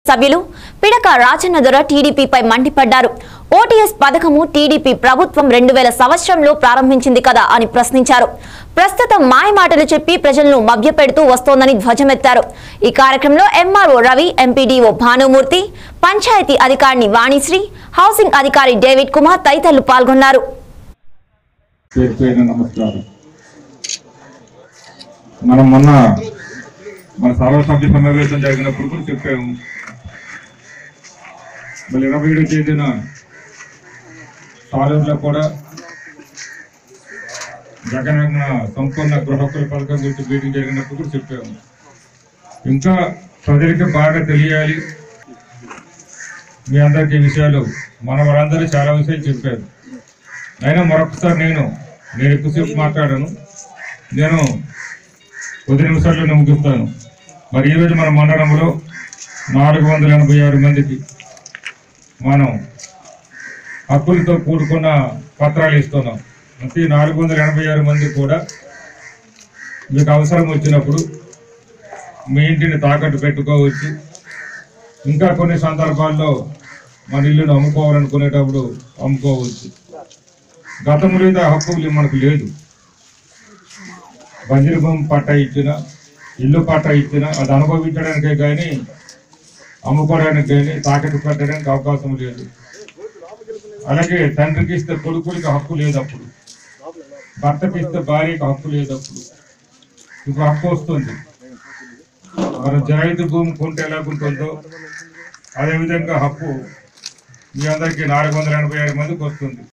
సభ్యులు పిడక రాజన్న దొర టీడీపీపై మండిపడ్డారు ఓటీఎస్ పథకము టీడీపీ ప్రభుత్వం రెండు వేల సంవత్సరంలో ప్రారంభించింది కదా అని ప్రశ్నించారు ప్రస్తుతం మాయమాటలు చెప్పి ప్రజలను మభ్యపెడుతూ వస్తోందని ధ్వజమెత్తారు ఈ కార్యక్రమంలో ఎంఆర్ఓ రవి ఎంపీడీఓ భానుమూర్తి పంచాయతీ అధికారిని వాణిశ్రీ హౌసింగ్ అధికారి డేవిడ్ కుమార్ తదితరులు పాల్గొన్నారు పేరు పేరున నమస్కారం మనం మొన్న మన సర్వసభ్య సమావేశం జరిగినప్పుడు కూడా చెప్పాము మళ్ళీ ఇరవై ఏడో తేదీన సాలూరులో కూడా జగనన్న సంపూర్ణ గృహ హక్కుల పథకం గురించి మీటింగ్ జరిగినప్పుడు కూడా చెప్పాము ఇంకా ప్రజలకి బాగా తెలియాలి మీ అందరికీ ఈ విషయాలు మన వారందరూ చాలా విషయాలు చెప్పారు అయినా మరొకసారి నేను నేను ఎక్కువసేపు మాట్లాడాను నేను కొద్ది నిమిషాల్లోనే ముగిస్తాను మరి ఈరోజు మన మండలంలో నాలుగు వందల ఎనభై ఆరు మందికి మనం హక్కులతో కూడుకున్న పత్రాలు ఇస్తున్నాం ప్రతి నాలుగు వందల ఎనభై ఆరు మంది కూడా మీకు అవసరం వచ్చినప్పుడు మీ ఇంటిని తాకట్టు పెట్టుకోవచ్చు ఇంకా కొన్ని సందర్భాల్లో మన ఇల్లును అమ్ముకోవాలనుకునేటప్పుడు అమ్ముకోవచ్చు గతంలో అయితే ఆ హక్కు మనకు లేదు బంజరు భూమి పట్టా ఇచ్చిన ఇల్లు పట్టా ఇచ్చిన అది అనుభవించడానికే కానీ అమ్ముకోవడానికి కానీ తాకట్టు పెట్టడానికి అవకాశం లేదు అలాగే తండ్రికి ఇస్తే కొడుకులకి హక్కు లేదు అప్పుడు భర్తకి ఇస్తే భార్యకి హక్కు లేదు అప్పుడు ఇప్పుడు హక్కు వస్తుంది మనం జరైతు భూమి కొంటే ఎలాగుంటుందో అదేవిధంగా హక్కు మీ అందరికీ నాలుగు వందల ఎనభై ఆరు మందికి వస్తుంది